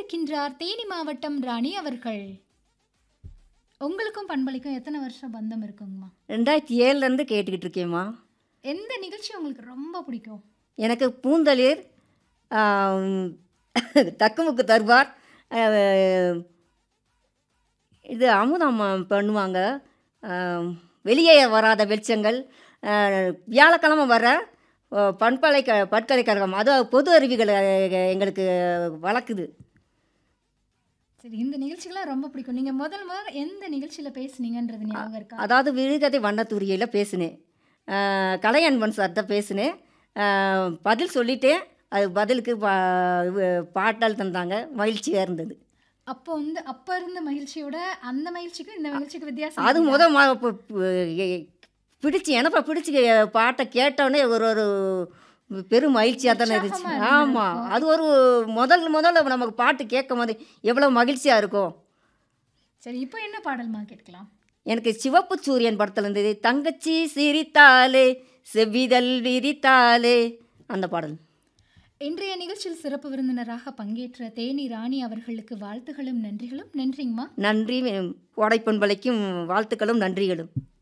பங்கேற்கின்றார் தேனி மாவட்டம் ராணி அவர்கள் உங்களுக்கும் பண்பலைக்கும் எத்தனை வருஷம் பந்தம் இருக்குங்கம்மா ரெண்டாயிரத்தி ஏழுலேருந்து கேட்டுக்கிட்டு இருக்கேம்மா எந்த நிகழ்ச்சி உங்களுக்கு ரொம்ப பிடிக்கும் எனக்கு பூந்தளிர் ஆம், தக்குமுக்கு தர்பார் ஆஹ், இது அமுதம்மா பண்ணுவாங்க ஆம், வெளியே வராத வெளிச்சங்கள் ஆஹ், வியாழக்கிழமை வர ஆஹ், பண்பலை க பட்கலைக்கழகம் அது பொது அறிவிகள் ஆஹ், எங்களுக்கு வளர்க்குது சரி இந்த நிகழ்ச்சிகள்லாம் ரொம்ப பிடிக்கும் நீங்கள் முதல் முதல் எந்த நிகழ்ச்சியில் பேசுனீங்கன்றது ஞாபகம் இருக்கா அதாவது விழுகதை வண்ணத்தூரியில் பேசினேன் ஆஹ், கலையன்பன் சார்கிட்ட பேசினேன் ஆஹ், பதில் சொல்லிட்டேன் அது பதிலுக்கு பா இது பாட்டால் தந்தாங்க மகிழ்ச்சியாக இருந்தது அப்போ வந்து அப்போ இருந்த மகிழ்ச்சியோட அந்த மகிழ்ச்சிக்கும் இந்த மகிழ்ச்சிக்கும் வித்தியாசம் அது இருக்குல்ல? முத ம- பு- பு- எ- பிடிச்சி எனப்பா பிடிச்சி பாட்டை கேட்டோடனே ஒரு ஒரு பெரும் மகிழ்ச்சியாக தானே இருந்துச்சு உற்சாகமா ஆமாம் இருந்திருக்கும். அது ஒரு முதல் முதல்ல நமக்கு பாட்டு கேட்கும் போது எவ்வளோ மகிழ்ச்சியாக இருக்கும் சரி இப்போ என்ன பாடல்மா கேட்கலாம் எனக்கு சிவப்பு சூரியன் படத்தில் இருந்தது தங்கச்சி சிரித்தாலே செவ்விதழ் விரித்தாலே அந்த பாடல் இன்றைய நிகழ்ச்சியில் சிறப்பு விருந்தினராக பங்கேற்ற தேனி ராணி அவர்களுக்கு வாழ்த்துகளும் நன்றிகளும் நன்றிங்கம்மா நன்றி உடைப்பண்பலைக்கும் வாழ்த்துக்களும் நன்றிகளும்